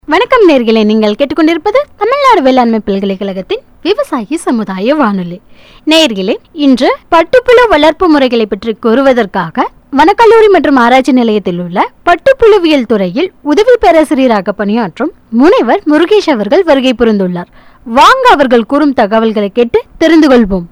வணக்கம் நேர்களே நீங்கள் கேட்டுக்கொண்டிருப்பது தமிழ்நாடு வேளாண்மை பல்கலைக்கழகத்தின் விவசாயி சமுதாய வானொலி நேர்களே இன்று பட்டுப்புழு வளர்ப்பு முறைகளை பற்றி கூறுவதற்காக வனக்கல்லூரி மற்றும் ஆராய்ச்சி நிலையத்தில் உள்ள பட்டுப்புழுவியல் துறையில் உதவி பேராசிரியராக பணியாற்றும் முனைவர் முருகேஷ் அவர்கள் வருகை புரிந்துள்ளார் வாங்க அவர்கள் கூறும் தகவல்களை கேட்டு தெரிந்து கொள்வோம்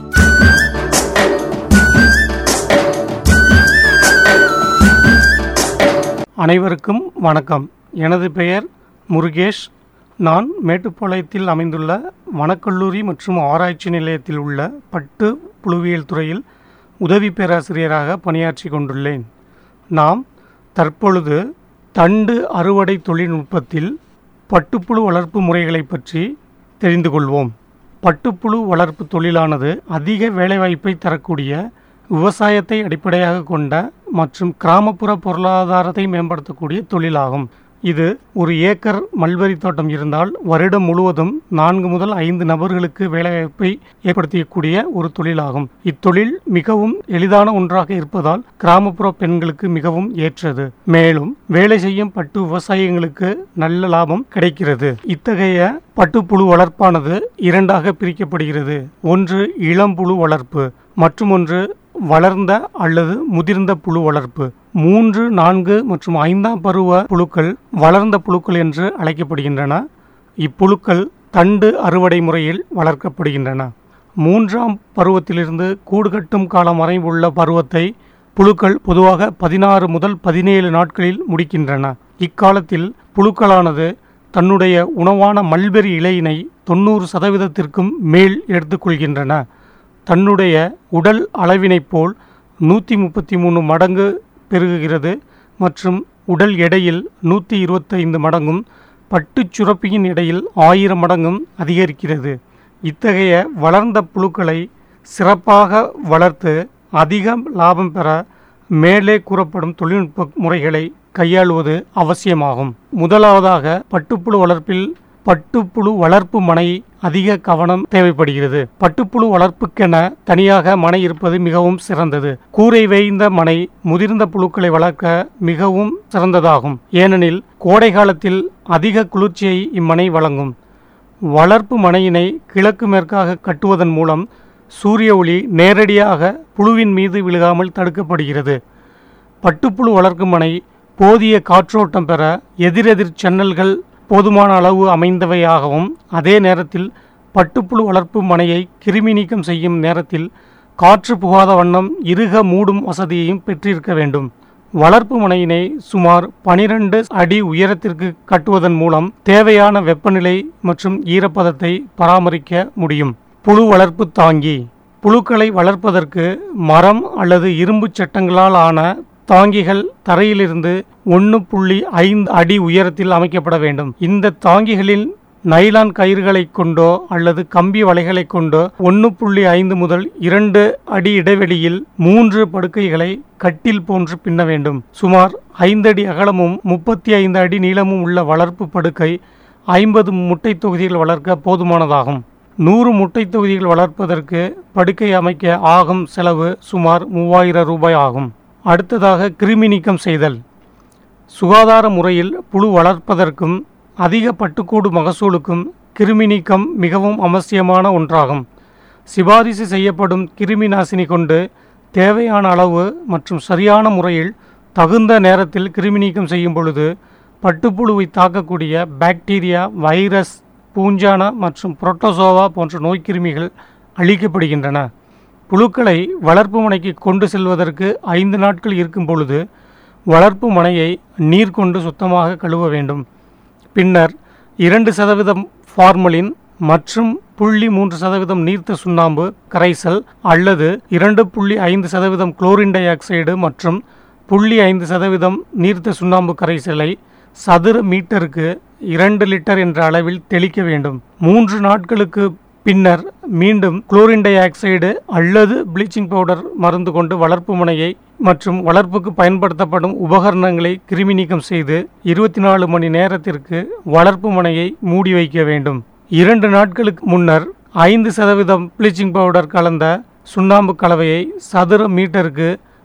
அனைவருக்கும் வணக்கம் எனது பெயர் முருகேஷ் நான் மேட்டுப்பாளையத்தில் அமைந்துள்ள வனக்கல்லூரி மற்றும் ஆராய்ச்சி நிலையத்தில் உள்ள பட்டு புழுவியல் துறையில் உதவி பேராசிரியராக பணியாற்றி கொண்டுள்ளேன் நாம் தற்பொழுது தண்டு அறுவடை தொழில்நுட்பத்தில் பட்டுப்புழு வளர்ப்பு முறைகளை பற்றி தெரிந்து கொள்வோம் பட்டுப்புழு வளர்ப்பு தொழிலானது அதிக வேலைவாய்ப்பை தரக்கூடிய விவசாயத்தை அடிப்படையாக கொண்ட மற்றும் கிராமப்புற பொருளாதாரத்தை மேம்படுத்தக்கூடிய தொழிலாகும் இது ஒரு ஏக்கர் மல்பெரி தோட்டம் இருந்தால் வருடம் முழுவதும் நான்கு முதல் ஐந்து நபர்களுக்கு வேலைவாய்ப்பை ஏற்படுத்தக்கூடிய ஒரு தொழிலாகும் இத்தொழில் மிகவும் எளிதான ஒன்றாக இருப்பதால் கிராமப்புற பெண்களுக்கு மிகவும் ஏற்றது மேலும் வேலை செய்யும் பட்டு விவசாயிகளுக்கு நல்ல லாபம் கிடைக்கிறது இத்தகைய பட்டுப்புழு வளர்ப்பானது இரண்டாக பிரிக்கப்படுகிறது ஒன்று இளம்புழு வளர்ப்பு மற்றும் ஒன்று வளர்ந்த அல்லது முதிர்ந்த புழு வளர்ப்பு மூன்று நான்கு மற்றும் ஐந்தாம் பருவ புழுக்கள் வளர்ந்த புழுக்கள் என்று அழைக்கப்படுகின்றன இப்புழுக்கள் தண்டு அறுவடை முறையில் வளர்க்கப்படுகின்றன மூன்றாம் பருவத்திலிருந்து கூடு கட்டும் காலம் வரை உள்ள பருவத்தை புழுக்கள் பொதுவாக பதினாறு முதல் பதினேழு நாட்களில் முடிக்கின்றன இக்காலத்தில் புழுக்களானது தன்னுடைய உணவான மல்பெரி இலையினை தொண்ணூறு சதவீதத்திற்கும் மேல் எடுத்துக்கொள்கின்றன தன்னுடைய உடல் அளவினைப் போல் நூற்றி முப்பத்தி மூணு மடங்கு பெருகுகிறது மற்றும் உடல் எடையில் நூற்றி இருபத்தைந்து மடங்கும் பட்டுச் சுரப்பியின் எடையில் ஆயிரம் மடங்கும் அதிகரிக்கிறது இத்தகைய வளர்ந்த புழுக்களை சிறப்பாக வளர்த்து அதிக லாபம் பெற மேலே கூறப்படும் தொழில்நுட்ப முறைகளை கையாளுவது அவசியமாகும் முதலாவதாக பட்டுப்புழு வளர்ப்பில் பட்டுப்புழு வளர்ப்பு மனை அதிக கவனம் தேவைப்படுகிறது பட்டுப்புழு வளர்ப்புக்கென தனியாக மனை இருப்பது மிகவும் சிறந்தது கூரை வேய்ந்த மனை முதிர்ந்த புழுக்களை வளர்க்க மிகவும் சிறந்ததாகும் ஏனெனில் கோடை காலத்தில் அதிக குளிர்ச்சியை இம்மனை வழங்கும் வளர்ப்பு மனையினை கிழக்கு மேற்காக கட்டுவதன் மூலம் சூரிய ஒளி நேரடியாக புழுவின் மீது விழுகாமல் தடுக்கப்படுகிறது பட்டுப்புழு வளர்க்கும் மனை போதிய காற்றோட்டம் பெற எதிரெதிர் ஜன்னல்கள் போதுமான அளவு அமைந்தவையாகவும் அதே நேரத்தில் பட்டுப்புழு வளர்ப்பு மனையை கிருமி நீக்கம் செய்யும் நேரத்தில் காற்று புகாத வண்ணம் இறுக மூடும் வசதியையும் பெற்றிருக்க வேண்டும் வளர்ப்பு மனையினை சுமார் பனிரெண்டு அடி உயரத்திற்கு கட்டுவதன் மூலம் தேவையான வெப்பநிலை மற்றும் ஈரப்பதத்தை பராமரிக்க முடியும் புழு வளர்ப்பு தாங்கி புழுக்களை வளர்ப்பதற்கு மரம் அல்லது இரும்பு சட்டங்களால் ஆன தாங்கிகள் தரையிலிருந்து ஒன்று புள்ளி ஐந்து அடி உயரத்தில் அமைக்கப்பட வேண்டும் இந்த தாங்கிகளில் நைலான் கயிறுகளை கொண்டோ அல்லது கம்பி வலைகளை கொண்டோ ஒன்று புள்ளி ஐந்து முதல் இரண்டு அடி இடைவெளியில் மூன்று படுக்கைகளை கட்டில் போன்று பின்ன வேண்டும் சுமார் ஐந்து அடி அகலமும் முப்பத்தி ஐந்து அடி நீளமும் உள்ள வளர்ப்பு படுக்கை ஐம்பது முட்டை தொகுதிகள் வளர்க்க போதுமானதாகும் நூறு முட்டை தொகுதிகள் வளர்ப்பதற்கு படுக்கை அமைக்க ஆகும் செலவு சுமார் மூவாயிரம் ரூபாய் ஆகும் அடுத்ததாக கிருமி நீக்கம் செய்தல் சுகாதார முறையில் புழு வளர்ப்பதற்கும் அதிக பட்டுக்கூடு மகசூலுக்கும் கிருமி நீக்கம் மிகவும் அவசியமான ஒன்றாகும் சிபாரிசு செய்யப்படும் கிருமி நாசினி கொண்டு தேவையான அளவு மற்றும் சரியான முறையில் தகுந்த நேரத்தில் கிருமி நீக்கம் செய்யும் பொழுது பட்டுப்புழுவை தாக்கக்கூடிய பாக்டீரியா வைரஸ் பூஞ்சான மற்றும் புரோட்டோசோவா போன்ற நோய்க்கிருமிகள் அழிக்கப்படுகின்றன புழுக்களை வளர்ப்பு மனைக்கு கொண்டு செல்வதற்கு ஐந்து நாட்கள் இருக்கும் பொழுது வளர்ப்பு மனையை நீர் கொண்டு சுத்தமாக கழுவ வேண்டும் பின்னர் இரண்டு சதவீதம் ஃபார்மலின் மற்றும் புள்ளி மூன்று சதவீதம் நீர்த்த சுண்ணாம்பு கரைசல் அல்லது இரண்டு புள்ளி ஐந்து சதவீதம் குளோரின் டை ஆக்சைடு மற்றும் புள்ளி ஐந்து சதவீதம் நீர்த்த சுண்ணாம்பு கரைசலை சதுர மீட்டருக்கு இரண்டு லிட்டர் என்ற அளவில் தெளிக்க வேண்டும் மூன்று நாட்களுக்கு பின்னர் மீண்டும் குளோரின் டை ஆக்சைடு அல்லது ப்ளீச்சிங் பவுடர் மருந்து கொண்டு வளர்ப்பு முனையை மற்றும் வளர்ப்புக்கு பயன்படுத்தப்படும் உபகரணங்களை கிருமி நீக்கம் செய்து இருபத்தி நாலு மணி நேரத்திற்கு வளர்ப்பு முனையை மூடி வைக்க வேண்டும் இரண்டு நாட்களுக்கு முன்னர் ஐந்து சதவீதம் ப்ளீச்சிங் பவுடர் கலந்த சுண்ணாம்பு கலவையை சதுர மீட்டருக்கு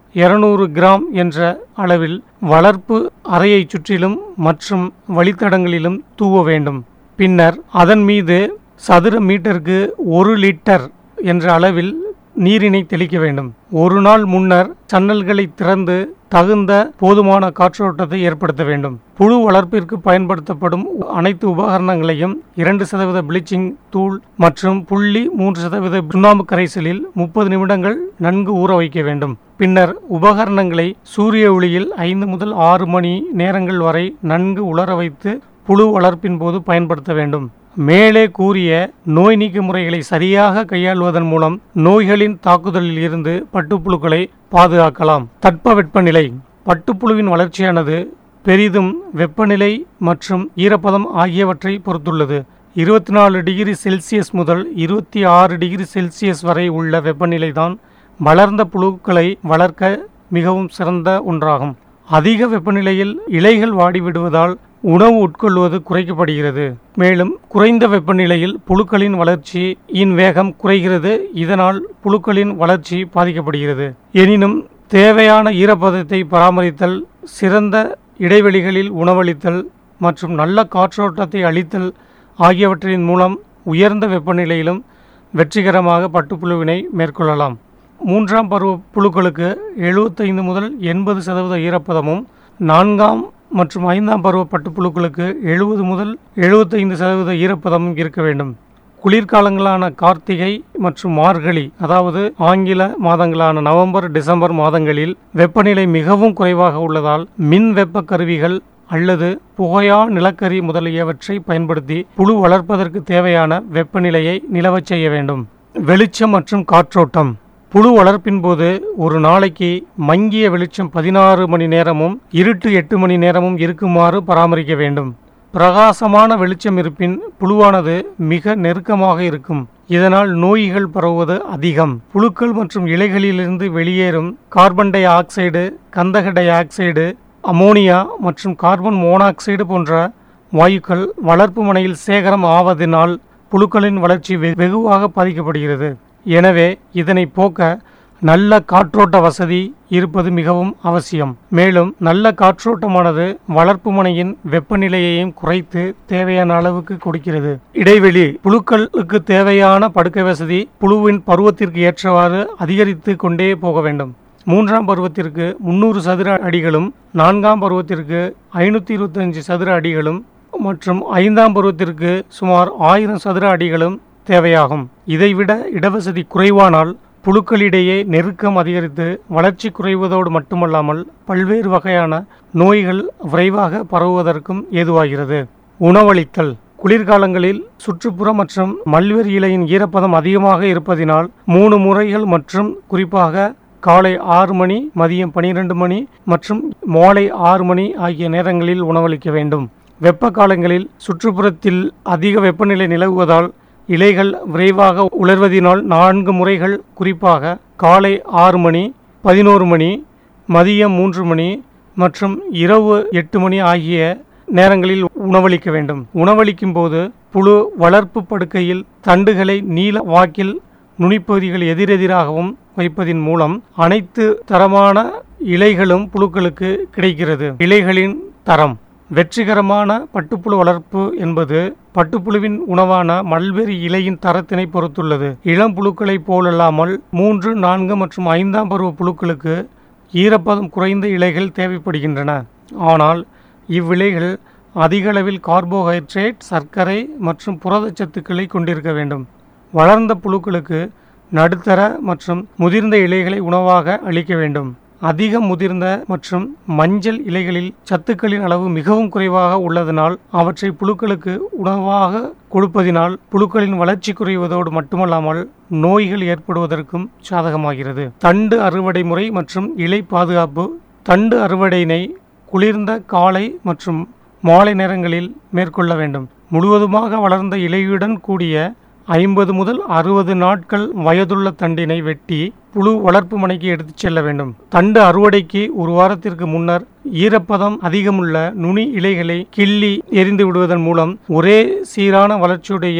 இருநூறு கிராம் என்ற அளவில் வளர்ப்பு அறையைச் சுற்றிலும் மற்றும் வழித்தடங்களிலும் தூவ வேண்டும் பின்னர் அதன் மீது சதுர மீட்டருக்கு ஒரு லிட்டர் என்ற அளவில் நீரினை தெளிக்க வேண்டும் ஒரு நாள் முன்னர் சன்னல்களை திறந்து தகுந்த போதுமான காற்றோட்டத்தை ஏற்படுத்த வேண்டும் புழு வளர்ப்பிற்கு பயன்படுத்தப்படும் அனைத்து உபகரணங்களையும் இரண்டு சதவீத ப்ளீச்சிங் தூள் மற்றும் புள்ளி மூன்று சதவீத சுண்ணாம்பு கரைசலில் முப்பது நிமிடங்கள் நன்கு ஊற வைக்க வேண்டும் பின்னர் உபகரணங்களை சூரிய ஒளியில் ஐந்து முதல் ஆறு மணி நேரங்கள் வரை நன்கு உலர வைத்து புழு வளர்ப்பின் போது பயன்படுத்த வேண்டும் மேலே கூறிய நோய் நீக்க முறைகளை சரியாக கையாள்வதன் மூலம் நோய்களின் தாக்குதலில் இருந்து பட்டுப்புழுக்களை பாதுகாக்கலாம் தட்பவெப்பநிலை பட்டுப்புழுவின் வளர்ச்சியானது பெரிதும் வெப்பநிலை மற்றும் ஈரப்பதம் ஆகியவற்றை பொறுத்துள்ளது இருபத்தி நாலு டிகிரி செல்சியஸ் முதல் இருபத்தி ஆறு டிகிரி செல்சியஸ் வரை உள்ள வெப்பநிலைதான் வளர்ந்த புழுக்களை வளர்க்க மிகவும் சிறந்த ஒன்றாகும் அதிக வெப்பநிலையில் இலைகள் வாடிவிடுவதால் உணவு உட்கொள்வது குறைக்கப்படுகிறது மேலும் குறைந்த வெப்பநிலையில் புழுக்களின் வளர்ச்சியின் வேகம் குறைகிறது இதனால் புழுக்களின் வளர்ச்சி பாதிக்கப்படுகிறது எனினும் தேவையான ஈரப்பதத்தை பராமரித்தல் சிறந்த இடைவெளிகளில் உணவளித்தல் மற்றும் நல்ல காற்றோட்டத்தை அளித்தல் ஆகியவற்றின் மூலம் உயர்ந்த வெப்பநிலையிலும் வெற்றிகரமாக பட்டுப்புழுவினை மேற்கொள்ளலாம் மூன்றாம் பருவ புழுக்களுக்கு எழுபத்தைந்து முதல் எண்பது சதவீத ஈரப்பதமும் நான்காம் மற்றும் ஐந்தாம் பருவ பட்டுப்புழுக்களுக்கு எழுபது முதல் எழுபத்தைந்து சதவீத ஈரப்பதமும் இருக்க வேண்டும் குளிர்காலங்களான கார்த்திகை மற்றும் மார்கழி அதாவது ஆங்கில மாதங்களான நவம்பர் டிசம்பர் மாதங்களில் வெப்பநிலை மிகவும் குறைவாக உள்ளதால் மின் வெப்ப கருவிகள் அல்லது புகையா நிலக்கரி முதலியவற்றை பயன்படுத்தி புழு வளர்ப்பதற்கு தேவையான வெப்பநிலையை நிலவச் செய்ய வேண்டும் வெளிச்சம் மற்றும் காற்றோட்டம் புழு வளர்ப்பின் போது ஒரு நாளைக்கு மங்கிய வெளிச்சம் பதினாறு மணி நேரமும் இருட்டு எட்டு மணி நேரமும் இருக்குமாறு பராமரிக்க வேண்டும் பிரகாசமான வெளிச்சம் இருப்பின் புழுவானது மிக நெருக்கமாக இருக்கும் இதனால் நோய்கள் பரவுவது அதிகம் புழுக்கள் மற்றும் இலைகளிலிருந்து வெளியேறும் கார்பன் டை ஆக்சைடு கந்தக டை ஆக்சைடு அமோனியா மற்றும் கார்பன் மோனாக்சைடு போன்ற வாயுக்கள் வளர்ப்பு மனையில் சேகரம் ஆவதினால் புழுக்களின் வளர்ச்சி வெ- வெகுவாக பாதிக்கப்படுகிறது எனவே இதனை போக்க நல்ல காற்றோட்ட வசதி இருப்பது மிகவும் அவசியம் மேலும் நல்ல காற்றோட்டமானது வளர்ப்பு மனையின் வெப்பநிலையையும் குறைத்து தேவையான அளவுக்கு கொடுக்கிறது இடைவெளி புழுக்களுக்கு தேவையான படுக்கை வசதி புழுவின் பருவத்திற்கு ஏற்றவாறு அதிகரித்து கொண்டே போக வேண்டும் மூன்றாம் பருவத்திற்கு முந்நூறு சதுர அடிகளும் நான்காம் பருவத்திற்கு ஐநூற்றி இருபத்தஞ்சு சதுர அடிகளும் மற்றும் ஐந்தாம் பருவத்திற்கு சுமார் ஆயிரம் சதுர அடிகளும் தேவையாகும் இதைவிட இடவசதி குறைவானால் புழுக்களிடையே நெருக்கம் அதிகரித்து வளர்ச்சி குறைவதோடு மட்டுமல்லாமல் பல்வேறு வகையான நோய்கள் விரைவாக பரவுவதற்கும் ஏதுவாகிறது உணவளித்தல் குளிர்காலங்களில் சுற்றுப்புற மற்றும் மல்வெறி இலையின் ஈரப்பதம் அதிகமாக இருப்பதினால் மூணு முறைகள் மற்றும் குறிப்பாக காலை ஆறு மணி மதியம் பனிரெண்டு மணி மற்றும் மாலை ஆறு மணி ஆகிய நேரங்களில் உணவளிக்க வேண்டும் வெப்ப காலங்களில் சுற்றுப்புறத்தில் அதிக வெப்பநிலை நிலவுவதால் இலைகள் விரைவாக உலர்வதினால் நான்கு முறைகள் குறிப்பாக காலை ஆறு மணி பதினோரு மணி மதியம் மூன்று மணி மற்றும் இரவு எட்டு மணி ஆகிய நேரங்களில் உணவளிக்க வேண்டும் உணவளிக்கும் போது புழு வளர்ப்பு படுக்கையில் தண்டுகளை நீல வாக்கில் நுனிப்பகுதிகள் எதிரெதிராகவும் வைப்பதின் மூலம் அனைத்து தரமான இலைகளும் புழுக்களுக்கு கிடைக்கிறது இலைகளின் தரம் வெற்றிகரமான பட்டுப்புழு வளர்ப்பு என்பது பட்டுப்புழுவின் உணவான மல்பெரி இலையின் தரத்தினை பொறுத்துள்ளது இளம் புழுக்களைப் போலல்லாமல் மூன்று நான்கு மற்றும் ஐந்தாம் பருவ புழுக்களுக்கு ஈரப்பதம் குறைந்த இலைகள் தேவைப்படுகின்றன ஆனால் இவ்விலைகள் அதிகளவில் கார்போஹைட்ரேட் சர்க்கரை மற்றும் புரதச்சத்துக்களை கொண்டிருக்க வேண்டும் வளர்ந்த புழுக்களுக்கு நடுத்தர மற்றும் முதிர்ந்த இலைகளை உணவாக அளிக்க வேண்டும் அதிக முதிர்ந்த மற்றும் மஞ்சள் இலைகளில் சத்துக்களின் அளவு மிகவும் குறைவாக உள்ளதனால் அவற்றை புழுக்களுக்கு உணவாக கொடுப்பதினால் புழுக்களின் வளர்ச்சி குறைவதோடு மட்டுமல்லாமல் நோய்கள் ஏற்படுவதற்கும் சாதகமாகிறது தண்டு அறுவடை முறை மற்றும் இலை பாதுகாப்பு தண்டு அறுவடையினை குளிர்ந்த காலை மற்றும் மாலை நேரங்களில் மேற்கொள்ள வேண்டும் முழுவதுமாக வளர்ந்த இலையுடன் கூடிய ஐம்பது முதல் அறுபது நாட்கள் வயதுள்ள தண்டினை வெட்டி புழு வளர்ப்பு மனைக்கு எடுத்துச் செல்ல வேண்டும் தண்டு அறுவடைக்கு ஒரு வாரத்திற்கு முன்னர் ஈரப்பதம் அதிகமுள்ள நுனி இலைகளை கிள்ளி எரிந்து விடுவதன் மூலம் ஒரே சீரான வளர்ச்சியுடைய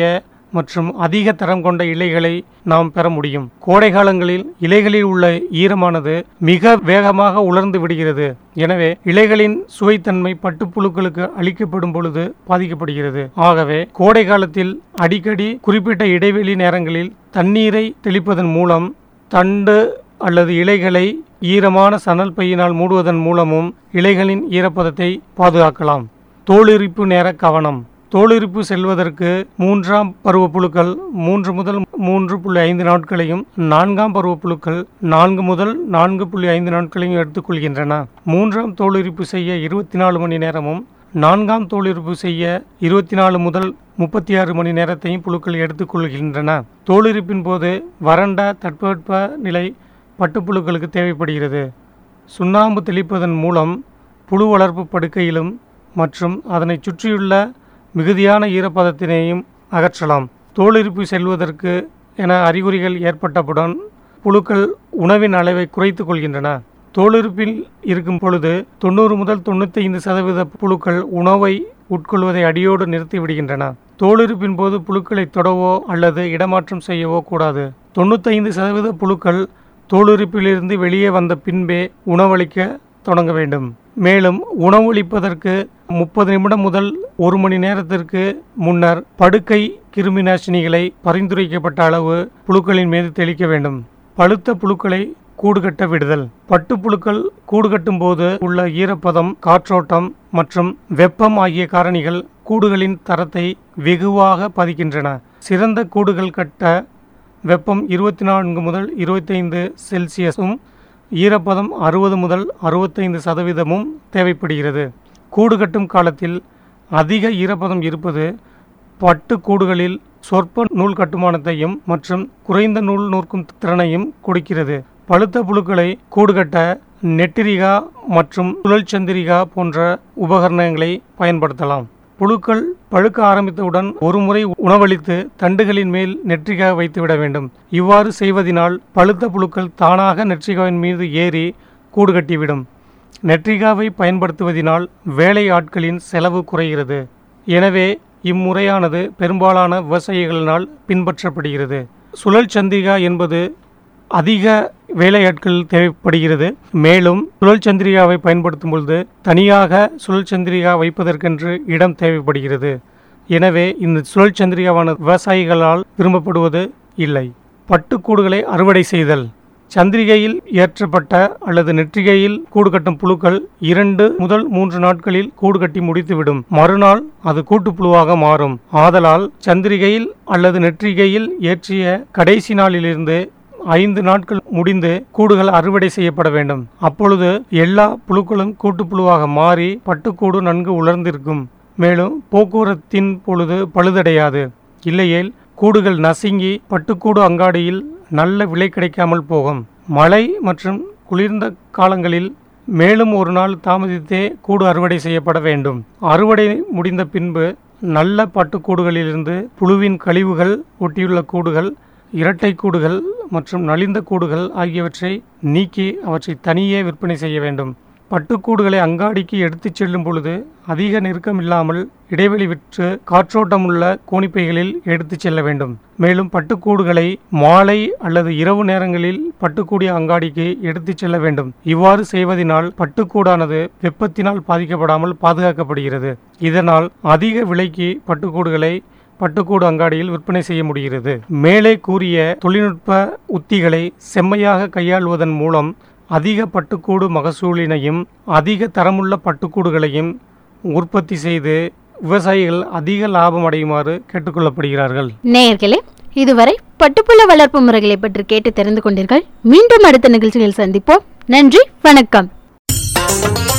மற்றும் அதிக தரம் கொண்ட இலைகளை நாம் பெற முடியும் கோடை காலங்களில் இலைகளில் உள்ள ஈரமானது மிக வேகமாக உலர்ந்து விடுகிறது எனவே இலைகளின் சுவைத்தன்மை பட்டுப்புழுக்களுக்கு அளிக்கப்படும் பொழுது பாதிக்கப்படுகிறது ஆகவே கோடை காலத்தில் அடிக்கடி குறிப்பிட்ட இடைவெளி நேரங்களில் தண்ணீரை தெளிப்பதன் மூலம் தண்டு அல்லது இலைகளை ஈரமான சணல் பையினால் மூடுவதன் மூலமும் இலைகளின் ஈரப்பதத்தை பாதுகாக்கலாம் தோலுரிப்பு நேர கவனம் தோலுரிப்பு செல்வதற்கு மூன்றாம் பருவப்புழுக்கள் மூன்று முதல் மூன்று புள்ளி ஐந்து நாட்களையும் நான்காம் பருவப்புழுக்கள் நான்கு முதல் நான்கு புள்ளி ஐந்து நாட்களையும் எடுத்துக்கொள்கின்றன மூன்றாம் தோலுரிப்பு செய்ய இருபத்தி நாலு மணி நேரமும் நான்காம் தோலுரிப்பு செய்ய இருபத்தி நாலு முதல் முப்பத்தி ஆறு மணி நேரத்தையும் புழுக்கள் எடுத்துக்கொள்கின்றன தோலுரிப்பின் போது வறண்ட தட்பவெட்ப நிலை பட்டுப்புழுக்களுக்கு தேவைப்படுகிறது சுண்ணாம்பு தெளிப்பதன் மூலம் புழு வளர்ப்பு படுக்கையிலும் மற்றும் அதனை சுற்றியுள்ள மிகுதியான ஈரப்பதத்தினையும் அகற்றலாம் தோலுரிப்பு செல்வதற்கு என அறிகுறிகள் ஏற்பட்டவுடன் புழுக்கள் உணவின் அளவை குறைத்து கொள்கின்றன தோலுரிப்பில் இருக்கும் பொழுது தொண்ணூறு முதல் தொண்ணூத்தைந்து சதவீத புழுக்கள் உணவை உட்கொள்வதை அடியோடு நிறுத்தி விடுகின்றன தோலுரிப்பின் போது புழுக்களை தொடவோ அல்லது இடமாற்றம் செய்யவோ கூடாது தொண்ணூத்தைந்து சதவீத புழுக்கள் தோலுரிப்பிலிருந்து வெளியே வந்த பின்பே உணவளிக்க தொடங்க வேண்டும் மேலும் உணவளிப்பதற்கு முப்பது நிமிடம் முதல் ஒரு மணி நேரத்திற்கு முன்னர் படுக்கை கிருமி நாசினிகளை பரிந்துரைக்கப்பட்ட அளவு புழுக்களின் மீது தெளிக்க வேண்டும் பழுத்த புழுக்களை கூடுகட்ட விடுதல் பட்டுப்புழுக்கள் கூடுகட்டும் போது உள்ள ஈரப்பதம் காற்றோட்டம் மற்றும் வெப்பம் ஆகிய காரணிகள் கூடுகளின் தரத்தை வெகுவாக பாதிக்கின்றன சிறந்த கூடுகள் கட்ட வெப்பம் இருபத்தி நான்கு முதல் இருபத்தைந்து செல்சியஸும் ஈரப்பதம் அறுபது முதல் அறுபத்தைந்து சதவீதமும் தேவைப்படுகிறது கூடு கட்டும் காலத்தில் அதிக ஈரப்பதம் இருப்பது பட்டு கூடுகளில் சொற்ப நூல் கட்டுமானத்தையும் மற்றும் குறைந்த நூல் நூற்கும் திறனையும் கொடுக்கிறது பழுத்த புழுக்களை கூடுகட்ட நெட்டிரிகா மற்றும் சுழற்சந்திரிகா போன்ற உபகரணங்களை பயன்படுத்தலாம் புழுக்கள் பழுக்க ஆரம்பித்தவுடன் ஒருமுறை உணவளித்து தண்டுகளின் மேல் நெற்றிகா வைத்துவிட வேண்டும் இவ்வாறு செய்வதினால் பழுத்த புழுக்கள் தானாக நெற்றிகாவின் மீது ஏறி கூடு கட்டிவிடும் நெற்றிகாவை பயன்படுத்துவதினால் வேலை ஆட்களின் செலவு குறைகிறது எனவே இம்முறையானது பெரும்பாலான விவசாயிகளினால் பின்பற்றப்படுகிறது சுழல் சந்திரிகா என்பது அதிக வேலையாட்கள் தேவைப்படுகிறது மேலும் சுழல் சந்திரிகாவை பயன்படுத்தும் பொழுது தனியாக சுழல் சந்திரிகா வைப்பதற்கென்று இடம் தேவைப்படுகிறது எனவே இந்த சுழல் சந்திரிகாவான விவசாயிகளால் விரும்பப்படுவது இல்லை பட்டுக்கூடுகளை அறுவடை செய்தல் சந்திரிகையில் ஏற்றப்பட்ட அல்லது நெற்றிகையில் கூடு கட்டும் புழுக்கள் இரண்டு முதல் மூன்று நாட்களில் கூடு கட்டி முடித்துவிடும் மறுநாள் அது கூட்டுப்புழுவாக மாறும் ஆதலால் சந்திரிகையில் அல்லது நெற்றிகையில் ஏற்றிய கடைசி நாளிலிருந்து ஐந்து நாட்கள் முடிந்து கூடுகள் அறுவடை செய்யப்பட வேண்டும் அப்பொழுது எல்லா புழுக்களும் கூட்டுப்புழுவாக மாறி பட்டுக்கூடு நன்கு உலர்ந்திருக்கும் மேலும் போக்குவரத்தின் பொழுது பழுதடையாது இல்லையேல் கூடுகள் நசுங்கி பட்டுக்கூடு அங்காடியில் நல்ல விலை கிடைக்காமல் போகும் மழை மற்றும் குளிர்ந்த காலங்களில் மேலும் ஒரு நாள் தாமதித்தே கூடு அறுவடை செய்யப்பட வேண்டும் அறுவடை முடிந்த பின்பு நல்ல பட்டுக்கூடுகளிலிருந்து புழுவின் கழிவுகள் ஒட்டியுள்ள கூடுகள் இரட்டை கூடுகள் மற்றும் நலிந்த கூடுகள் ஆகியவற்றை நீக்கி அவற்றை தனியே விற்பனை செய்ய வேண்டும் பட்டுக்கூடுகளை அங்காடிக்கு எடுத்துச் செல்லும் பொழுது அதிக நெருக்கம் இல்லாமல் இடைவெளி விற்று காற்றோட்டமுள்ள கோணிப்பைகளில் எடுத்துச் செல்ல வேண்டும் மேலும் பட்டுக்கூடுகளை மாலை அல்லது இரவு நேரங்களில் பட்டுக்கூடிய அங்காடிக்கு எடுத்துச் செல்ல வேண்டும் இவ்வாறு செய்வதனால் பட்டுக்கூடானது வெப்பத்தினால் பாதிக்கப்படாமல் பாதுகாக்கப்படுகிறது இதனால் அதிக விலைக்கு பட்டுக்கூடுகளை பட்டுக்கூடு அங்காடியில் விற்பனை செய்ய முடிகிறது மேலே கூறிய தொழில்நுட்ப உத்திகளை செம்மையாக கையாளுவதன் மூலம் அதிக பட்டுக்கூடு மகசூலினையும் அதிக தரமுள்ள பட்டுக்கூடுகளையும் உற்பத்தி செய்து விவசாயிகள் அதிக லாபம் அடையுமாறு கேட்டுக்கொள்ளப்படுகிறார்கள் நேயர்களே இதுவரை பட்டுப்புழு வளர்ப்பு முறைகளை பற்றி கேட்டு தெரிந்து கொண்டீர்கள் மீண்டும் அடுத்த நிகழ்ச்சியில் சந்திப்போம் நன்றி வணக்கம்